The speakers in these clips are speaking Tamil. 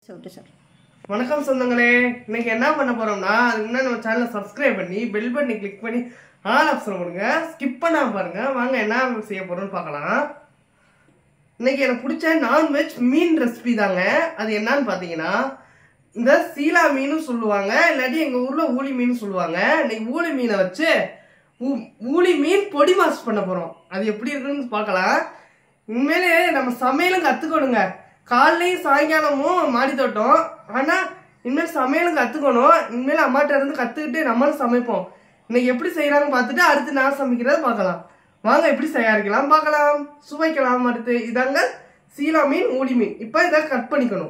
சொல்லிட்டு சார் வணக்கம் சொந்தங்களே இன்னைக்கு என்ன பண்ண போறோம்னா அதுக்கு முன்னாடி நம்ம சேனலை சப்ஸ்கிரைப் பண்ணி பெல் பண்ணி கிளிக் பண்ணி ஆல் ஆப்ஷன் கொடுங்க ஸ்கிப் பண்ணாம பாருங்க வாங்க என்ன செய்ய போறோம்னு பார்க்கலாம் இன்னைக்கு எனக்கு பிடிச்ச நான்வெஜ் மீன் ரெசிபி தாங்க அது என்னன்னு பார்த்தீங்கன்னா இந்த சீலா மீனும் சொல்லுவாங்க இல்லாட்டி எங்க ஊர்ல ஊளி மீன் சொல்லுவாங்க இன்னைக்கு ஊளி மீனை வச்சு ஊ- ஊளி மீன் பொடி மாஸ் பண்ண போறோம் அது எப்படி இருக்குன்னு பார்க்கலாம் உண்மையிலே நம்ம சமையலும் கத்துக்கணுங்க காலையும் சாயங்காலமும் மாடி தோட்டம் ஆனா இனிமேல் சமையலும் கத்துக்கணும் இனிமேல் அம்மாட்ட இருந்து கத்துக்கிட்டு நம்மளும் சமைப்போம் இன்னைக்கு எப்படி செய்யறாங்க பார்த்துட்டு அடுத்து நான் சமைக்கிறத பார்க்கலாம் வாங்க எப்படி தயாரிக்கலாம் பார்க்கலாம் சுவைக்கலாம் அடுத்து இதாங்க சீலா மீன் ஊடி மீன் இப்போ இதை கட் பண்ணிக்கணும்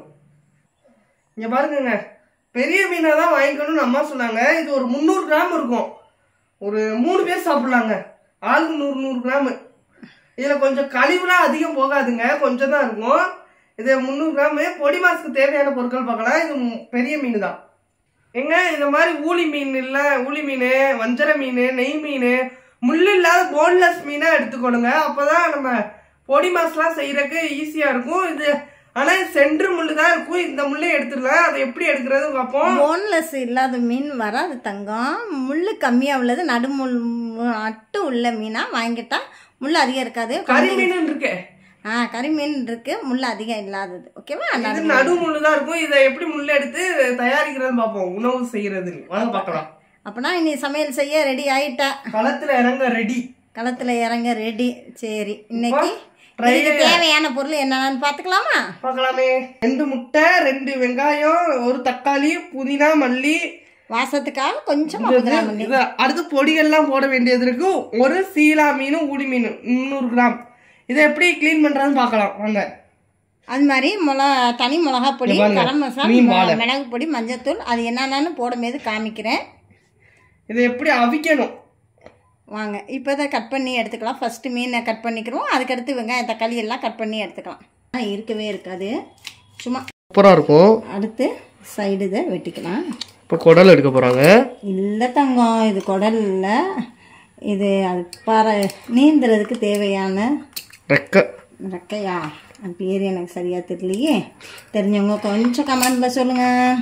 இங்க பாருங்கங்க பெரிய மீனை தான் வாங்கிக்கணும்னு அம்மா சொன்னாங்க இது ஒரு முந்நூறு கிராம் இருக்கும் ஒரு மூணு பேர் சாப்பிடலாங்க ஆளுக்கு நூறு நூறு கிராம் இதுல கொஞ்சம் கழிவுலாம் அதிகம் போகாதுங்க கொஞ்சம் தான் இருக்கும் இது முந்நூறு கிராம் பொடி மாசுக்கு தேவையான பொருட்கள் பார்க்கலாம் இது ம்- பெரிய மீன் தான் எங்க இந்த மாதிரி ஊளி மீன் இல்ல ஊளி மீன் வஞ்சர மீன் நெய் மீன் முள்ளு இல்லாத போன்லெஸ் மீனா எடுத்துக்கணுங்க அப்பதான் நம்ம பொடி மாஸ்லாம் செய்யறதுக்கு ஈஸியா இருக்கும் இது ஆனா சென்ட்ரு முள்ளு தான் இருக்கும் இந்த முள்ளே எடுத்துடலாம் அதை எப்படி எடுக்கிறது பார்ப்போம் போன்லெஸ் இல்லாத மீன் வராது தங்கம் முள் கம்மியாக உள்ளது நடுமுள் அட்டு உள்ள மீனாக வாங்கிட்டா முள் அதிகம் இருக்காது கறி மீன் இருக்கு ஆ கறி மீன் இருக்கு முள் அதிகம் இல்லாதது ஓகேவா இது நடு முள்ளு தான் இருக்கும் இதை எப்படி முள்ளு எடுத்து தயாரிக்கிறதுன்னு பார்ப்போம் உணவு செய்யறது வாங்க பார்க்கலாம் அப்பனா இனி சமையல் செய்ய ரெடி ஆயிட்டா களத்துல இறங்க ரெடி களத்தில் இறங்க ரெடி சரி இன்னைக்கு try இதுக்கு தேவையான பொருள் என்னன்னு பார்த்துக்கலாமா பார்க்கலாமே ரெண்டு முட்டை ரெண்டு வெங்காயம் ஒரு தக்காளி புதினா மல்லி வாசத்துக்காக கொஞ்சம் இது- இது அடுத்து பொடிகள்லாம் போட வேண்டியது இருக்கு ஒரு சீலா மீனும் ஊடி மீன் முந்நூறு கிராம் இதை எப்படி க்ளீன் பண்றதுன்னு பார்க்கலாம் வாங்க அது மாதிரி மிளகா தனி மிளகா பொடி இங்க பாருங்க, கரம் மசாலா மீன் வாழை. மிளகு பொடி மஞ்சத்தூள் அது என்னென்னு போடும்போது காமிக்கிறேன் இதை எப்படி அவிக்கணும் வாங்க இப்போ இதை கட் பண்ணி எடுத்துக்கலாம் ஃபஸ்ட்டு மீனை கட் பண்ணிக்கிறோம் அதுக்கடுத்து வெங்காயம் தக்காளி எல்லாம் கட் பண்ணி எடுத்துக்கலாம் ஆ, இருக்கவே இருக்காது சும்மா சூப்பரா இருக்கும் அடுத்து சைடு இதை வெட்டிக்கலாம் இப்போ குடல் எடுக்க போறாங்க இல்லை தங்கம் இது குடல் இல்லை இது அது பாறை நீந்துறதுக்கு தேவையான ரெக்க ரெக்கையா அது பேர் எனக்கு சரியாக தெரியலையே தெரிஞ்சவங்க கொஞ்சம் கமெண்டில் சொல்லுங்கள்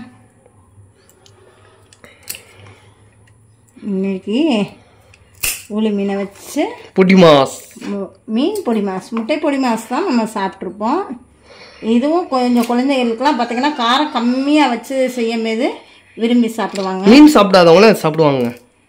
இன்னைக்கு ஊளி மீனை வச்சு பொடி மாஸ் மு- மீன் பொடி மாஸ் முட்டை பொடி மாஸ் தான் நம்ம சாப்பிட்ருப்போம் இதுவும் கொஞ்சம் குழந்தைகளுக்கெல்லாம் பார்த்தீங்கன்னா காரம் கம்மியாக வச்சு செய்யும்போது விரும்பி சாப்பிடுவாங்க மீன் சாப்பிடாதவங்கள சாப்பிடுவாங்க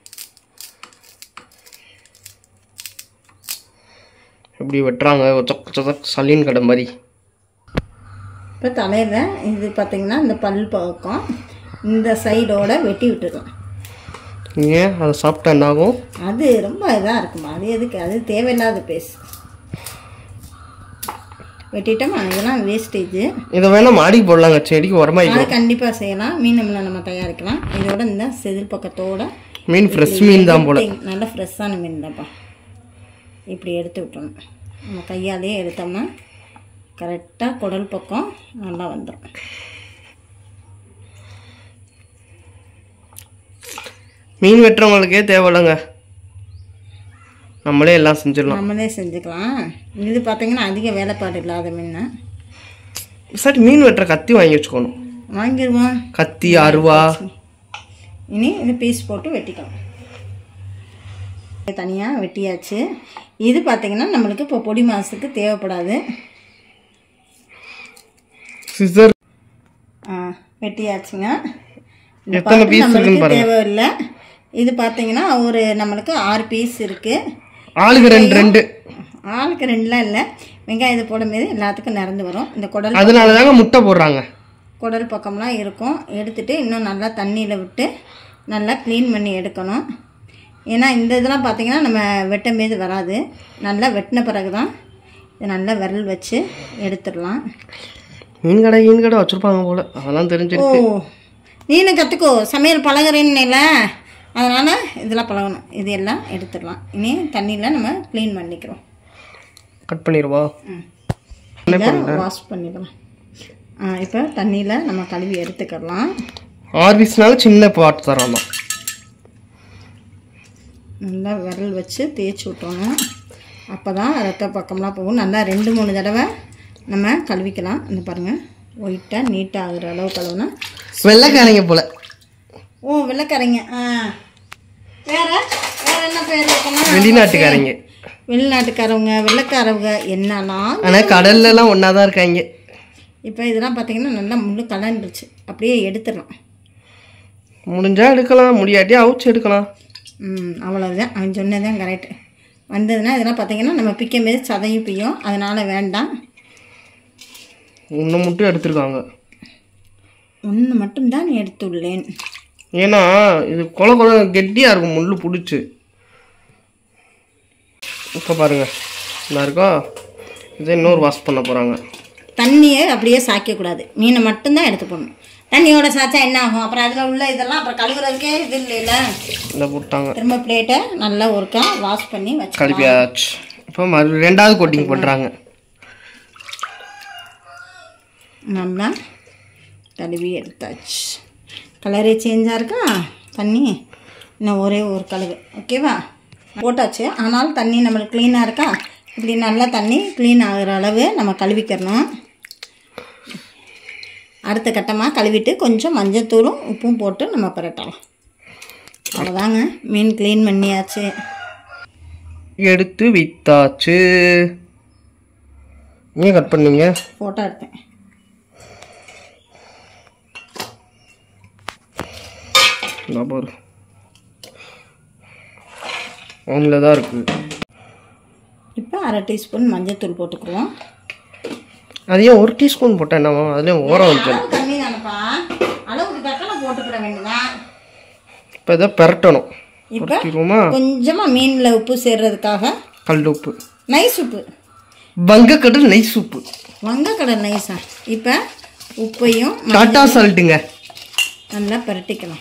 எப்படி வெட்டுறாங்க சொக்க சொக்க சலீன் கடை மாதிரி இப்போ தலையில் இது பார்த்தீங்கன்னா இந்த பல் பக்கம் இந்த சைடோட வெட்டி விட்டுடலாம் ஏன் அதை சாப்பிட்டா என்ன ஆகும் அது ரொம்ப இதாக இருக்குமா அது எதுக்கு அது தேவையில்லாத பேஸ் வெட்டிட்டோமா இதெல்லாம் வேஸ்டேஜ் இதை வேணா மாடிக்கு போடலாங்க செடிக்கு உரமாயிக்கும் அது கண்டிப்பாக செய்யலாம் மீன் நம்மள நம்ம தயாரிக்கலாம் இதோட இந்த செதில் பக்கத்தோட மீன் ஃப்ரெஷ் மீன் தான் போல எடுத்து- நல்ல ஃப்ரெஷ்ஷான மீன் தான்ப்பா இப்படி எடுத்து விட்டணும் நம்ம கையாலேயே எடுத்தோம்னா கரெக்டாக குடல் பக்கம் நல்லா வந்துடும் மீன் வெட்டுறவங்களுக்கே தேவையில்லைங்க நம்மளே எல்லாம் செஞ்சிடலாம் நம்மளே செஞ்சுக்கலாம் இது பார்த்தீங்கன்னா அதிக வேலைப்பாடு இல்லாத மீன் சரி மீன் வெட்டுற கத்தி வாங்கி வச்சுக்கணும் வாங்கிடுவோம் கத்தி அருவா இனி இது பீஸ் போட்டு வெட்டிக்கலாம் தனியாக வெட்டியாச்சு இது பார்த்தீங்கன்னா நம்மளுக்கு இப்போ பொடி மாசுக்கு தேவைப்படாது சிசர் ஆ, வெட்டியாச்சுங்க இந்த எத்தனை பருப்பு piece நம்மளுக்கு இருக்குன்னு பாருங்க. தேவையில்லை இது பார்த்தீங்கன்னா ஒரு நம்மளுக்கு ஆறு பீஸ் இருக்குது ஆளுக்கு ரெண்டு ரெண்டு ஆளுக்கு ரெண்டுலாம் இல்லை வெங்காயம் இது போடும்போது எல்லாத்துக்கும் நிறந்து வரும் இந்த குடல் அதனால தாங்க முட்டை போடுறாங்க குடல் பக்கம்லாம் இருக்கும் எடுத்துட்டு இன்னும் நல்லா தண்ணியில் விட்டு நல்லா க்ளீன் பண்ணி எடுக்கணும் ஏன்னா இந்த இதெல்லாம் பார்த்தீங்கன்னா நம்ம வெட்டும் மீது வராது நல்லா வெட்டின பிறகு தான் இதை நல்லா விரல் வச்சு எடுத்துடலாம் மீன் கடை மீன் கடை வச்சிருப்பாங்க போல அதெல்லாம் ஓ தெரிஞ்சிருக்கு நீனு கற்றுக்கோ சமையல் பழகுறேன்னுல அதனால் இதெல்லாம் பழகணும் இது எல்லாம் எடுத்துடலாம் இனி தண்ணியில் நம்ம க்ளீன் பண்ணிக்கிறோம் கட் பண்ணிடுவா இதை வாஷ் பண்ணிக்கலாம் ஆ இப்போ தண்ணியில் நம்ம கழுவி எடுத்துக்கலாம் ஆர்விஸ்னால சின்ன பாட்டு தரோம் தான் நல்லா விரல் வச்சு தேய்ச்சி விட்டோணும் அப்போ தான் ரத்த பக்கம்லாம் போகும் நல்லா ரெண்டு மூணு தடவை நம்ம கழுவிக்கலாம் இந்த பாருங்கள் ஒயிட்டாக நீட்டாக ஆகுற அளவு கழுவுனா வெள்ளைக்காரங்க போல ஓ வெள்ளைக்காரங்க ஆ வேற வேற என்ன பேர் வைக்கணும் வெளிநாட்டுக்காரங்க வெளிநாட்டுக்காரவங்க வெள்ளைக்காரவங்க என்னலாம் ஆனா கடல்ல எல்லாம் ஒன்னாதான் இருக்காங்க இப்போ இதெல்லாம் பார்த்தீங்கன்னா நல்லா முள்ளு கலண்டுருச்சு அப்படியே எடுத்துடலாம் முடிஞ்சா எடுக்கலாம் முடியாட்டி அவுச்சு எடுக்கலாம் ம் அவ்வளோதான் அவன் சொன்னதான் கரெக்டு வந்ததுன்னா இதெல்லாம் பார்த்தீங்கன்னா நம்ம பிக்கும் போது சதையும் பியும் அதனால் வேண்டாம் ஒன்று மட்டும் எடுத்திருக்காங்க ஒன்று மட்டும்தான் எடுத்துள்ளேன் ஏன்னா இது கொல கொல கெட்டியா இருக்கும் முள்ளு பிடிச்சி இப்போ பாருங்க நல்லா இருக்கா இதை இன்னொரு வாஷ் பண்ண போறாங்க தண்ணியை அப்படியே சாய்க்கக்கூடாது மீனை மட்டும்தான் எடுத்து போடணும் தண்ணியோட சாய்ச்சா என்ன ஆகும் அப்புறம் அதில் உள்ள இதெல்லாம் அப்புறம் கழுவுறதுக்கே இது இல்லைல்ல இந்த போட்டாங்க திரும்ப பிளேட்டை நல்லா ஒருக்கா வாஷ் பண்ணி வச்சு கழுவியாச்சு இப்போ மறு ரெண்டாவது கோட்டிங் பண்ணுறாங்க நல்லா கழுவி எடுத்தாச்சு கலரே சேஞ்சாக இருக்கா தண்ணி இன்னும் ஒரே ஒரு கழுவு ஓகேவா போட்டாச்சு ஆனாலும் தண்ணி நம்மளுக்கு க்ளீனாக இருக்கா இப்படி நல்லா தண்ணி க்ளீன் ஆகுற அளவு நம்ம கழுவிக்கிறணும் அடுத்த கட்டமாக கழுவிட்டு கொஞ்சம் மஞ்சத்தூளும் உப்பும் போட்டு நம்ம பரட்டலாம் அவ்வளோதாங்க மீன் க்ளீன் பண்ணியாச்சு எடுத்து வித்தாச்சு ஏன் கட் பண்ணீங்க ஃபோட்டோ எடுத்தேன் இந்த பாரு அவங்கள தான் இருக்கு இப்போ அரை டீஸ்பூன் மஞ்சத்தூள் போட்டுக்குருவோம் அதையும் ஒரு டீஸ்பூன் போட்டேன் என்னவா அதுலேயும் ஓரம் வச்சேன் அளவு கம்மி தானப்பா அளவுக்கு தக்கன போட்டுக்கிட வேண்டியதான் இப்போ இதை பெரட்டணும் இப்போ பெரட்டிடுவோமா கொஞ்சமாக மீனில் உப்பு சேர்றதுக்காக கல் உப்பு நைஸ் உப்பு வங்கக்கடல் நெய் சூப்பு வங்கக்கடல் நைஸா இப்போ உப்பையும் ம- டாட்டா சால்ட்டுங்க நல்லா பரட்டிக்கலாம்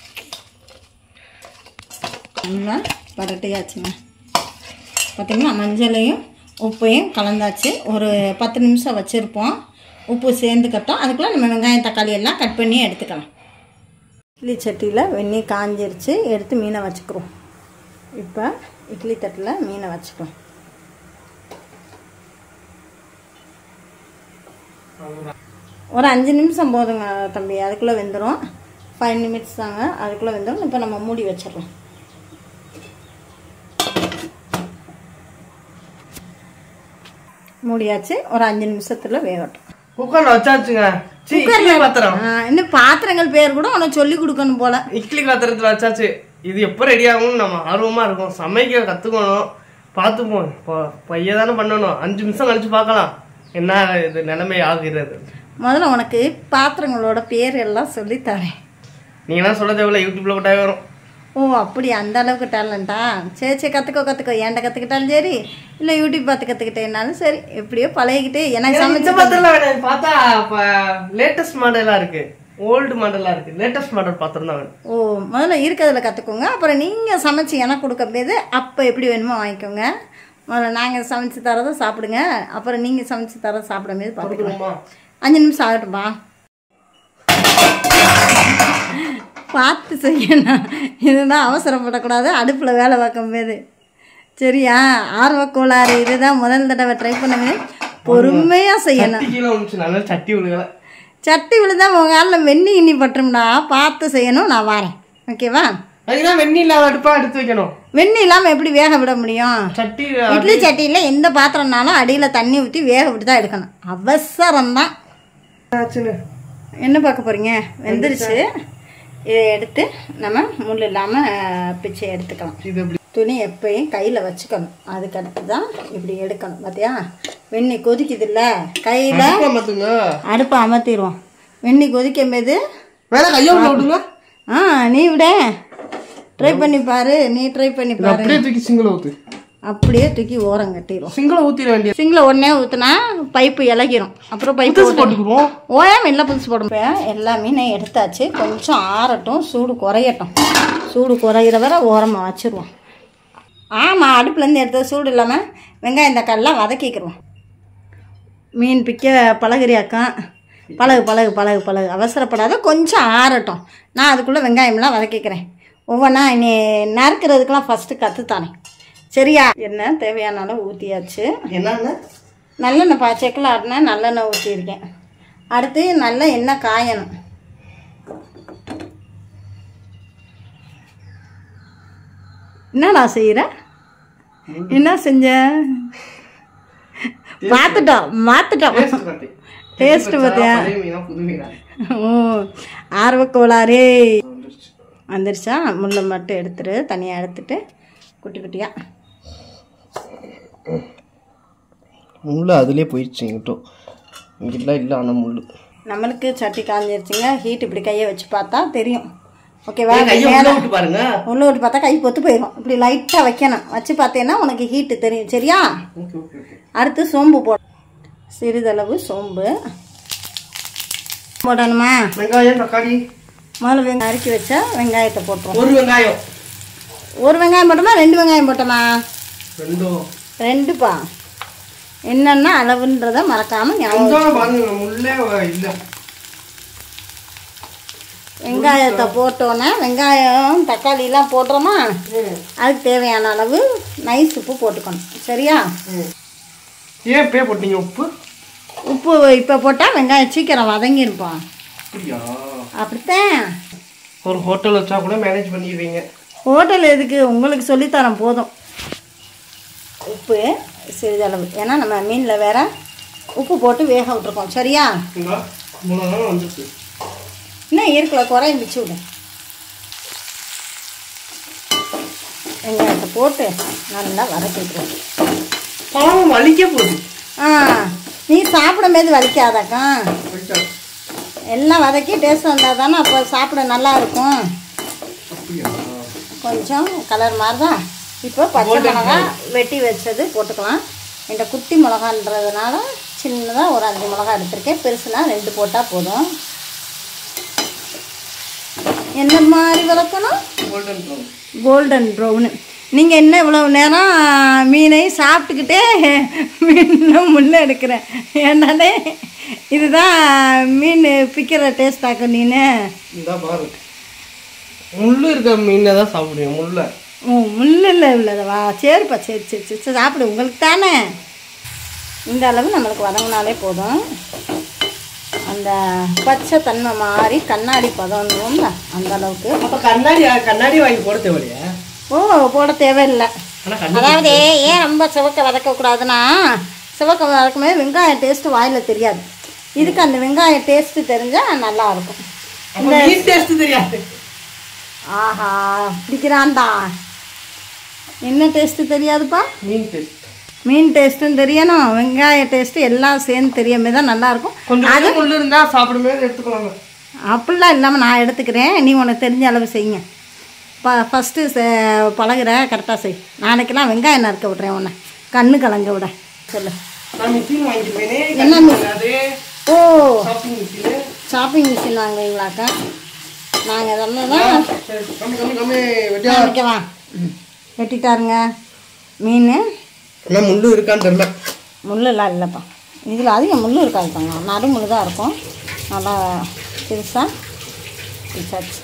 நல்லா பரட்டியாச்சுங்க பார்த்தீங்களா மஞ்சளையும் உப்பையும் கலந்தாச்சு ஒரு பத்து நிமிஷம் வச்சுருப்போம் உப்பு சேர்ந்துக்கட்டும் அதுக்குள்ளே நம்ம வெங்காயம் தக்காளி எல்லாம் கட் பண்ணி எடுத்துக்கலாம் இட்லி சட்டியில் வெந்நீர் காஞ்சிருச்சு எடுத்து மீனை வச்சுக்கிறோம் இப்போ இட்லி தட்டில் மீனை வச்சுக்கிறோம் ஒரு அஞ்சு நிமிஷம் போதுங்க தம்பி அதுக்குள்ளே வெந்துடும் ஃபைவ் நிமிட்ஸ் தாங்க அதுக்குள்ளே வெந்துடும் இப்போ நம்ம மூடி வச்சிடலாம் மூடியாச்சு ஒரு அஞ்சு நிமிஷத்தில் வேகட்டும் குக்கர்ல வச்சாச்சுங்க சீ, இட்லி பாத்திரம் ஆ, இன்னும் பாத்திரங்கள் பேர் கூட உனக்கு சொல்லி கொடுக்கணும் போல இட்லி பாத்திரத்துல வச்சாச்சு இது எப்போ ரெடி ஆகும்னு நம்ம ஆர்வமா இருக்கோம் சமைக்க கத்துக்கணும் பார்த்துப்போம் இப்போ பைய தானே பண்ணணும் அஞ்சு நிமிஷம் கழிச்சு பார்க்கலாம் என்ன இது நிலைமை ஆகிறது முதல்ல உனக்கு பாத்திரங்களோட பேர் எல்லாம் சொல்லி தரேன் நீங்களாம் சொல்ல தேவையில்ல யூடியூப்ல போட்டாவே வரும் ஓ அப்படி அந்த அளவுக்கு டேலண்டா சரி சரி கற்றுக்கோ கற்றுக்கோ ஏன்டா கற்றுக்கிட்டாலும் சரி இல்லை யூடியூப் பார்த்து கற்றுக்கிட்டேனாலும் சரி எப்படியோ பழகிக்கிட்டு எனக்கு இந்த சமைச்சு பாத்திரம்லாம் வேணாம் இது பார்த்தா லேட்டஸ்ட் மாடலா இருக்கு ஓல்டு மாடலா இருக்கு லேட்டஸ்ட் மாடல் பாத்திரம் தான் வேணும் ஓ முதல்ல இருக்கிறதுல கற்றுக்கோங்க அப்புறம் நீங்கள் சமைச்சு எனக்கு கொடுக்கும்போது அப்போ எப்படி வேணுமோ வாங்கிக்கோங்க முதல்ல நாங்கள் சமைச்சு தரதை சாப்பிடுங்க அப்புறம் நீங்கள் சமைச்சு தரதை சாப்பிடும்போது பார்த்துக்கலாம் கொடுக்கணுமா? அஞ்சு நிமிஷம் ஆகட்டும்பா பார்த்து செய்யணும் இதுதான் அவசரப்படக்கூடாது அடுப்பில் வேலை பார்க்கும்போது சரியா ஆர்வ கோளாறு இதுதான் முதல் தடவை ட்ரை பண்ணும்போது பொறுமையாக செய்யணும் சட்டி கீழே வந்துச்சு நல்லா சட்டி விழுகல சட்டி விழுந்தா உங்கள் காலில் வெண்ணி இன்னி பட்டுரும்டா பார்த்து செய்யணும் நான் வரேன் ஓகேவா அதுக்குதான் வெந்நீர் அடுப்பா எடுத்து வைக்கணும் வெண்ணி இல்லாமல் எப்படி வேக விட முடியும் சட்டி இட்லி சட்டியில் எந்த பாத்திரம்னாலும் அடியில் தண்ணி ஊற்றி வேக விட்டு தான் எடுக்கணும் அவசரம்தான் ஆச்சுன்னு என்ன பார்க்க போகிறீங்க வெந்துருச்சு இதை எடுத்து நம்ம முள் இல்லாமல் பிச்சை எடுத்துக்கலாம் இது எப்படி துணி எப்பயும் கையில் வச்சுக்கணும் அதுக்கு அடுத்து தான் இப்படி எடுக்கணும் பார்த்தியா வெண்ணி கொதிக்குது இல்லை கையில் அடுப்பை மாத்துங்க அடுப்பை அமர்த்திடுவோம் வெண்ணி கொதிக்கும் போது வேற கையை உள்ள விடுங்க ஆ நீ விட ட்ரை பண்ணி பாரு நீ ட்ரை பண்ணி இது பாரு அப்படியே தூக்கி சிங்கிள ஊத்து அப்படியே தூக்கி ஓரம் கட்டிடுவோம் சிங்கிள ஊத்திட வேண்டிய சிங்கில் ஒன்றே ஊற்றுனா பைப்பு இலகிரும் அப்புறம் பைப்பு போட்டுக்குருவோம் ஓயாம இல்லை புதுசு போடும் இப்போ எல்லாமே நான் எடுத்தாச்சு கொஞ்சம் ஆறட்டும் சூடு குறையட்டும் சூடு குறையிற வரை ஓரமாக வச்சிருவோம் ஆமாம் அடுப்புலேருந்து எடுத்த சூடு இல்லாமல் வெங்காயம் தக்காளிலாம் வதக்கிக்கிறோம் மீன் பிக்க பழகுறியாக்கம் பழகு பழகு பழகு பழகு அவசரப்படாத கொஞ்சம் ஆறட்டும் நான் அதுக்குள்ளே வெங்காயம்லாம் வதக்கிக்கிறேன் ஒவ்வொன்றா இனி நறுக்கிறதுக்கெலாம் ஃபஸ்ட்டு கற்றுத்தானே சரியா என்ன தேவையான அளவு ஊற்றியாச்சு என்னங்க நல்லெண்ணெய் பா செக்கில் ஆட்டினா நல்லெண்ணெய் ஊற்றியிருக்கேன் அடுத்து நல்லா எண்ணெய் காயணும் என்னடா செய்கிற என்ன செஞ்ச பார்த்துட்டோம் மாத்துட்டோம் டேஸ்ட் காட்டி டேஸ்ட் பார்த்தியா பழைய மீனா புது மீனா ஓ ஆர்வக்கோளாரே வந்துருச்சு. வந்துருச்சா முள்ளை மட்டும் எடுத்துரு தனியாக எடுத்துட்டு குட்டி குட்டியாக முள்ளு அதுலேயே போயிடுச்சு எங்கிட்டும் இங்கெல்லாம் இல்லை ஆனால் முள்ளு நம்மளுக்கு சட்டி காஞ்சிருச்சுங்க ஹீட் இப்படி கையை வச்சு பார்த்தா தெரியும் ஓகேவா கையை உள்ள விட்டு பாருங்க உள்ள விட்டு பார்த்தா கை பொத்து போயிடும் இப்படி லைட்டாக வைக்கணும் வச்சு பார்த்தேன்னா உனக்கு ஹீட்டு தெரியும் சரியா ஓகே ஓகே ஓகே அடுத்து சோம்பு போட சிறிதளவு சோம்பு போடணுமா வெங்காயம் தக்காளி முதல்ல வெங்காயம் அரிக்கி வச்சா வெங்காயத்தை போட்டுருவோம் ஒரு வெங்காயம் ஒரு வெங்காயம் போட்டோமா ரெண்டு வெங்காயம் போட்டோமா ரெண்டும் ரெண்டுப்பா என்னென்ன அளவுன்றதை மறக்காமல் ஞாபகம் வெங்காயம் பாருங்க முள்ளே இல்லை வெங்காயத்தை போட்டோன்னே வெங்காயம் தக்காளிலாம் போடுறோமா ம் அதுக்கு தேவையான அளவு நைஸ் உப்பு போட்டுக்கணும் சரியா ம் ஏன் பே போட்டீங்க உப்பு உப்பு இப்போ போட்டால் வெங்காயம் சீக்கிரம் வதங்கிருப்பான் அப்படியா அப்படித்தான் ஒரு ஹோட்டல் வச்சா கூட மேனேஜ் பண்ணிடுவீங்க ஹோட்டல் எதுக்கு உங்களுக்கு சொல்லித்தரேன் போதும் உப்பு சிறிதளவு ஏன்னா நம்ம மீனில் வேற உப்பு போட்டு வேக விட்ருக்கோம் சரியா இந்தா மூணு வந்துச்சு இன்னும் இருக்கல குறையும் பிச்சு விடு வெங்காயத்தை போட்டு நல்லா வதக்கிட்டுருவோம் பாவம் வலிக்க போகுது ஆ நீ சாப்பிடும்போது வலிக்காதாக்கா வலிச்சா. எல்லாம் வதக்கி டேஸ்ட் வந்தால் தானே அப்போ சாப்பிட நல்லா இருக்கும் அப்படியா கொஞ்சம் கலர் மாதிரி தான் இப்போ பச்சை மிளகா வெட்டி வச்சது போட்டுக்கலாம் இந்த குட்டி மிளகான்றதுனால சின்னதாக ஒரு அஞ்சு மிளகா எடுத்திருக்கேன் பெருசுனா ரெண்டு போட்டால் போதும் என்ன மாதிரி வளர்க்கணும் கோல்டன் ப்ரௌன் கோல்டன் ப்ரௌனு நீங்கள் என்ன இவ்வளோ நேரம் மீனையும் சாப்பிட்டுக்கிட்டே மீன் முள்ள எடுக்கிறேன் ஏன்னாலே இதுதான் மீன் பிக்கிற டேஸ்ட் ஆக்கும் நீனு இந்தா பாரு முள்ளு இருக்க மீனை தான் சாப்பிடுவேன் முள்ளை ஓ முள்ளு இல்லை உள்ளதவா சரிப்பா சரி சரி சரி சரி சாப்பிடு உங்களுக்கு தானே இந்த அளவு நம்மளுக்கு வதங்கினாலே போதும் அந்த பச்சை தன்மை மாறி கண்ணாடி பதம்ல அந்த அளவுக்கு அப்போ கண்ணாடி கண்ணாடி வாங்கி போட தேவையா ஓ போட தேவையில்லை ஆனால் கண்ணாடி அதாவது ஏன் ரொம்ப சிவக்க வதக்கக்கூடாதுன்னா சிவக்க வதக்கும்போது வெங்காயம் டேஸ்ட்டு வாயில் தெரியாது இதுக்கு அந்த வெங்காயம் டேஸ்ட்டு தெரிஞ்சால் நல்லா இருக்கும் அப்போ மீன் டேஸ்ட் தெரியாது ஆஹா பிடிக்கிறான்டா என்ன டேஸ்ட்டு தெரியாதுப்பா மீன் டேஸ்ட் மீன் டேஸ்ட்டும் தெரியணும் வெங்காய டேஸ்ட்டு எல்லாம் சேர்ந்து தெரியாம தான் நல்லாயிருக்கும் கொஞ்சம் கொஞ்சம் முள்ளு இருந்தால் சாப்பிடும்போது எடுத்துக்கலாங்க அப்படிலாம் இல்லாமல் நான் எடுத்துக்கிறேன் நீ உனக்கு தெரிஞ்ச அளவு செய்யுங்க ப ஃபஸ்ட்டு பழகுற கரெக்டாக செய் நாளைக்கெல்லாம் வெங்காயம் நறுக்க விட்றேன் உன்னை கண்ணு கலங்க விட சொல்லு நான் மிஷின் வாங்கிடுவேனே என்ன அது ஓ ஷாப்பிங் மிஷினு ஷாப்பிங் மிஷின் வாங்குவீங்களாக்கா நாங்கள் இதெல்லாம் தான் சரி கம்மி கம்மி கம்மி வெட்டியா காமிக்கவா வெட்டிட்டாருங்க மீன் ஆனால் முள்ளு இருக்கான்னு தெரில முள்ளெல்லாம் இல்லைப்பா இதில் அதிகம் முள் இருக்காது தாங்க நடு முள் தான் இருக்கும் நல்லா பெருசாக பிடிச்சாச்சு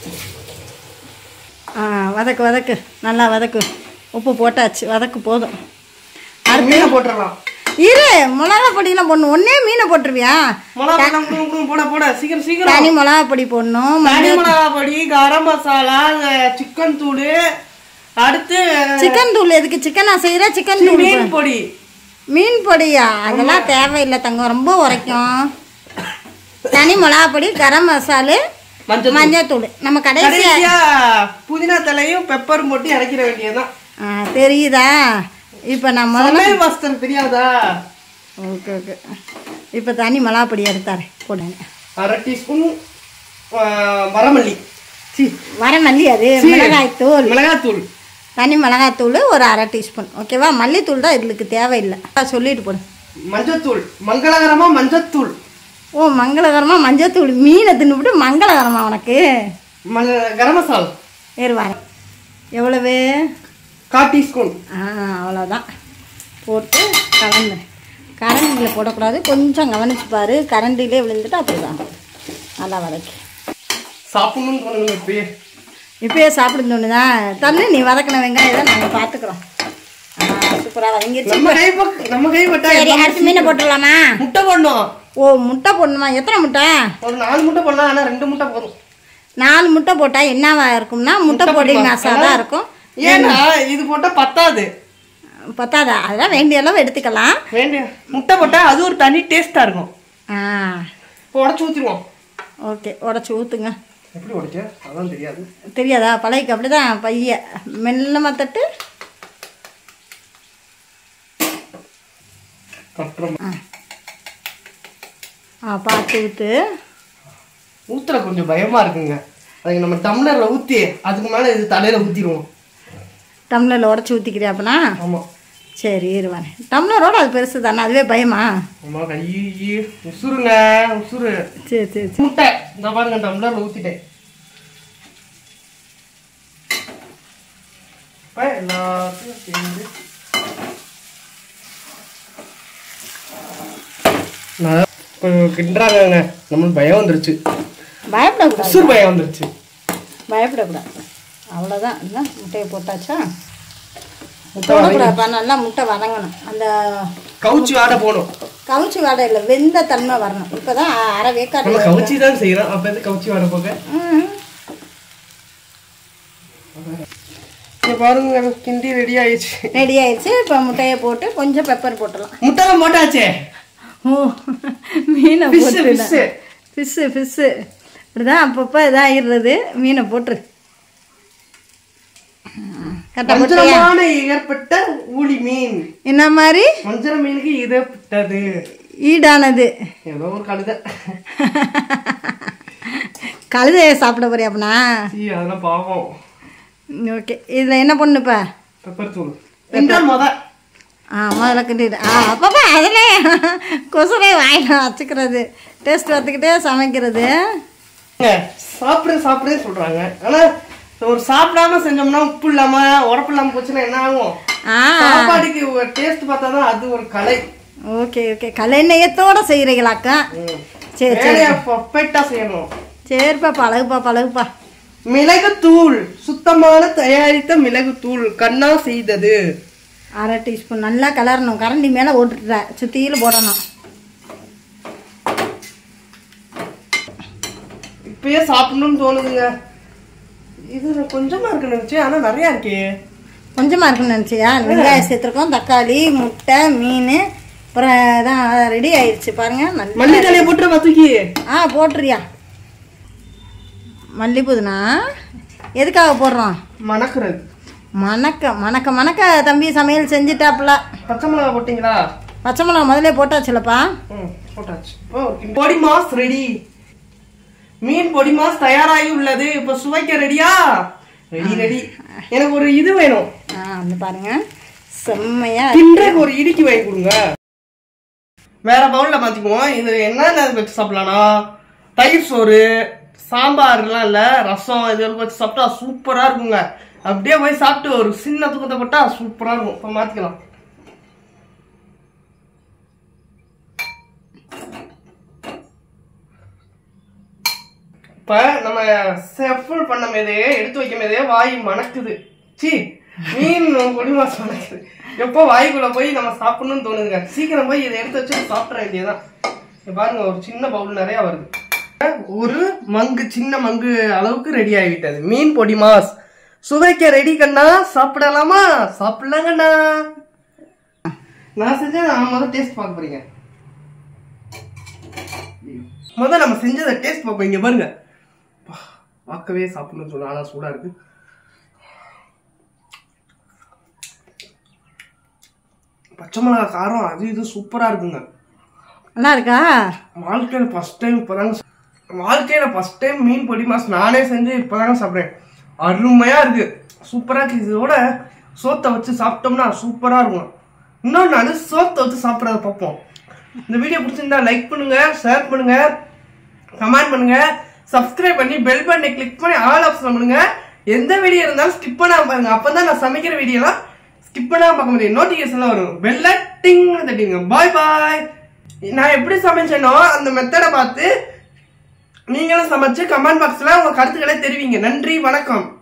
ஆ வதக்கு வதக்கு நல்லா வதக்கு உப்பு போட்டாச்சு வதக்கு போதும் மீனை போட்டுடலாம் இரு மிளகா பொடியெல்லாம் போடணும் ஒன்றே மீனை போட்டுருவியா மிளகா பொடி குடு, குடு, போட போட சீக்கிரம் சீக்கிரம் தனி மிளகா பொடி போடணும் தனி மிளகா பொடி கரம் மசாலா சிக்கன் தூள் அடுத்து சிக்கன் தூள் எதுக்கு சிக்கன் நான் செய்கிறேன் சிக்கன் தூள் மீன் பொடி மீன் பொடியா அதெல்லாம் தேவையில்லை தங்கம் ரொம்ப உரைக்கும் தனி மிளகா பொடி கரம் மசாலு மஞ்சள் மஞ்சத்தூள் நம்ம கடைசி கடைசியா புதினா தலையும் பெப்பரும் போட்டு இறக்கிற வேண்டியதுதான் ஆ, தெரியுதா இப்போ நான் முதல்ல சமையல் மாஸ்டர் தெரியாதா ஓகே ஓகே இப்போ தனி மிளகா பொடி எடுத்தாரு போடுங்க அரை டீஸ்பூன் வரமல்லி சி வர மல்லி அது மிளகாய்த்தூள் மிளகாத்தூள் தனி மிளகாய்த்தூள் ஒரு அரை டீஸ்பூன் ஓகேவா மல்லித்தூள் தான் இதுக்கு தேவையில்லை அதான் சொல்லிட்டு போடு மஞ்சத்தூள் மங்களகரமா மஞ்சத்தூள் ஓ மங்களகரமாக மஞ்சத்தூள் மீனை தின்னுபிட்டு மங்களகரமா உனக்கு மல்ல கரம் மசாலா வேறு வரேன் எவ்வளவு கால் டீஸ்பூன் ஆ அவ்வளோதான் போட்டு கலந்து கரண்டியில் போடக்கூடாது கொஞ்சம் கவனிச்சு பாரு கரண்டிலே விழுந்துட்டு அப்படி தான் நல்லா வதக்கி சாப்பிடணும்னு தோணுங்க இப்பயே இப்பயே சாப்பிடுன்னு ஒன்றுதா தள்ளு நீ வதக்கின வெங்காயம் தான் நாங்கள் பார்த்துக்குறோம் சூப்பராக வதங்கிருச்சு நம்ம கை பக்க- நம்ம கை பட்டா சரி அடுத்து மீனை போட்டுடலாமா முட்டை போடணும் ஓ முட்டை போடணுமா எத்தனை முட்டை ஒரு நாலு முட்டை போடலாம் ஆனால் ரெண்டு முட்டை போதும் நாலு முட்டை போட்டால் என்னவா இருக்கும்னா முட்டை பொடி மசாலா இருக்கும் ஏன்னா இது போட்டால் பத்தாது பத்தாதா அதெல்லாம் வேண்டிய அளவு எடுத்துக்கலாம் வேண்டிய முட்டை போட்டால் அது ஒரு தனி டேஸ்ட்டாக இருக்கும் ஆ இப்போ உடச்சி ஊற்றிடுவோம் ஓகே உடச்சி ஊற்றுங்க எப்படி உடைக்க அதான் தெரியாது தெரியாதா பழையக்கு அப்படி தான் பைய மெல்லமாக தட்டு அப்புறம் ஆ பார்த்து ஊற்று ஊத்துற கொஞ்சம் பயமா இருக்குங்க அதுக்கு நம்ம டம்ளர்ல ஊத்தி அதுக்கு மேல இது தலையில ஊத்திடுவோம் டம்ளரில் உடச்சி ஊற்றிக்கிறியா அப்பனா ஆமா சரி இருவானே டம்ளரோட அது பெருசு தானே அதுவே பயமா ஆமா கை உசுருங்க உசுரு சரி சரி சரி முட்டை இந்த பாருங்க டம்ளர்ல ஊத்திட்டேன் இப்ப எல்லாத்தையும் சேர்ந்து நான் இப்போ கிண்டுறாங்கங்க நம்மளுக்கு பயம் வந்துருச்சு பயப்படக்கூடாது உசுர் பயம் வந்துருச்சு பயப்படக்கூடாது அவ்வளோதான் என்ன முட்டையை போட்டாச்சா போடக்கூடாதுப்பா நல்லா முட்டை வதங்கணும் அந்த கவுச்சி ஆட போகணும் கவுச்சி வாடை இல்லை வெந்த தன்மை வரணும் இப்போ தான் அரை வேக்காடு நம்ம கவுச்சி தான் செய்யறோம் அப்ப எது கவுச்சி ஆட போக ம். இங்க பாருங்க கிண்டி ரெடி ஆயிடுச்சு ரெடி ஆயிடுச்சு இப்போ முட்டையை போட்டு கொஞ்சம் பெப்பர் போட்டுடலாம் முட்டை போட்டாச்சே ஓ மீனை Fish, போட்டு fish. ஃபிஷ்ஷு ஃபிஷ்ஷு இப்படிதான் அப்பப்போ இதாகிடுறது மீனை போட்டுரு கரெக்டாக போட்டியா வஞ்சரமான ஏற்பட்ட ஊழி மீன் என்ன மாதிரி வஞ்சர மீனுக்கு இதப்பட்டது ஈடானது ஏதோ ஒரு கழுதை கழுதையை சாப்பிட போறியா அப்பனா சீ அதெல்லாம் பாவம் ஓகே இதில் என்ன பண்ணுப்பா பெப்பர் தூள் என்றால் முத ஆ முதல்ல கிண்டிடு ஆ அப்பப்பா அதிலே கொசுரை வாயில வச்சுக்கிறது டேஸ்ட் வரத்துக்கிட்டே சமைக்கிறது ஏங்க, சாப்பிடு சாப்பிடு சொல்றாங்க ஆனா ஒரு சாப்பிடாம செஞ்சோம்னா உப்பு இல்லாம உரப்பு இல்லாம போச்சுன்னா என்ன ஆகும் ஆ சாப்பாடுக்கு ஒரு டேஸ்ட் பார்த்தா தான் அது ஒரு கலை ஓகே ஓகே கலைநயத்தோட செய்கிறீங்களாக்கா சரி சரி வேலையை பர்ஃபெக்டா செய்யணும் சரிப்பா பழகுப்பா பழகுப்பா மிளகு தூள் சுத்தமான தயாரித்த மிளகு தூள் கண்ணா செய்தது அரை டீஸ்பூன் நல்லா கலரணும் கரண்டி மேலே ஓட்டுற சுற்றியில் போடணும் இப்பயே சாப்பிடணும்னு தோணுதுங்க இது கொஞ்சமா இருக்கு நினைச்சு ஆனா நிறைய இருக்கே கொஞ்சமாக இருக்குன்னு நினச்சியா வெங்காயம் சேர்த்துருக்கோம் தக்காளி முட்டை மீன் அப்புறம் தான் ரெடி ஆயிடுச்சு பாருங்க நல்லா மல்லி தலையை போட்டு பத்துக்கி ஆ போட்டுறியா மல்லி புதினா எதுக்காக போடுறோம் மணக்குறது மணக்க மணக்க மணக்க தம்பி சமையல் செஞ்சுட்டாப்புல பச்சை மிளகா போட்டீங்களா பச்சை மிளகா முதல்ல போட்டாச்சுலப்பா ம் போட்டாச்சு ஓ, பொடி மாஸ் ரெடி மீன் பொடி மாஸ் தயாராகி உள்ளது இப்ப சுவைக்க ரெடியா ரெடி ரெடி எனக்கு ஒரு இது வேணும் ஆ வந்து பாருங்க செம்மையா கிண்டக்கு ஒரு இடிக்கு வாங்கி கொடுங்க வேற பவுல்ல மாத்திக்குவோம் இது என்னென்ன வச்சு சாப்பிடலாம்னா தயிர் சோறு சாம்பார்லாம் இல்ல ரசம் இதெல்லாம் வச்சு சாப்பிட்டா சூப்பரா இருக்குங்க அப்படியே போய் சாப்பிட்டு ஒரு சின்ன தூக்கத்தை போட்டா சூப்பரா இருக்கும் இப்ப மாத்திக்கலாம் இப்ப நம்ம செஃபுல் பண்ண மேதே எடுத்து வைக்க மேதே வாய் மணக்குது சி மீன் பொடி மாசம் மணக்குது எப்போ வாய்க்குள்ள போய் நம்ம சாப்பிடணும்னு தோணுதுங்க சீக்கிரம் போய் இதை எடுத்து வச்சு சாப்பிட வேண்டியதுதான் இங்க பாருங்க ஒரு சின்ன பவுல் நிறைய வருது ஒரு மங்கு சின்ன மங்கு அளவுக்கு ரெடி ஆகிவிட்டது மீன் பொடி மாஸ் சுவைக்க ரெடி கண்ணா சாப்பிடலாமா சாப்பிடலாம் கண்ணா நான் செஞ்சேன் நான் முதல் டேஸ்ட் பார்க்க போறீங்க முதல்ல நம்ம செஞ்சதை டேஸ்ட் பார்ப்போம் இங்க பாருங்க பா, பார்க்கவே சாப்பிடணும்னு சொல்ல ஆனா சூடா இருக்கு பச்சை மிளகா காரம் அது இது சூப்பரா இருக்குங்க நல்லா இருக்கா வாழ்க்கையில ஃபர்ஸ்ட் டைம் இப்பதாங்க சா- வாழ்க்கையில ஃபர்ஸ்ட் டைம் மீன் பொடி மாஸ் நானே செஞ்சு இப்பதாங்க சாப்பிட்றேன் அருமையா இருக்கு சூப்பரா இருக்கு இதோட சோத்தை வச்சு சாப்பிட்டோம்னா சூப்பரா இருக்கும் இன்னொரு நாள் சோத்தை வச்சு சாப்பிட்றத பார்ப்போம் இந்த வீடியோ பிடிச்சிருந்தா லைக் பண்ணுங்க ஷேர் பண்ணுங்க கமெண்ட் பண்ணுங்க சப்ஸ்கிரைப் பண்ணி பெல் பட்டனை கிளிக் பண்ணி ஆல் ஆப்ஷன் பண்ணுங்க எந்த வீடியோ இருந்தாலும் ஸ்கிப் பண்ணாம பாருங்க அப்பதான் நான் சமைக்கிற வீடியோலாம் ஸ்கிப் பண்ணாம பார்க்க முடியும் நோட்டிஃபிகேஷன்லாம் வரும் பெல்ல டிங் தட்டிங்க பாய் பாய் நான் எப்படி சமைச்சேனோ அந்த மெத்தடை பார்த்து நீங்களும் சமைச்சு கமெண்ட் பாக்ஸ்ல உங்க கருத்துக்களை தெரிவிங்க நன்றி வணக்கம்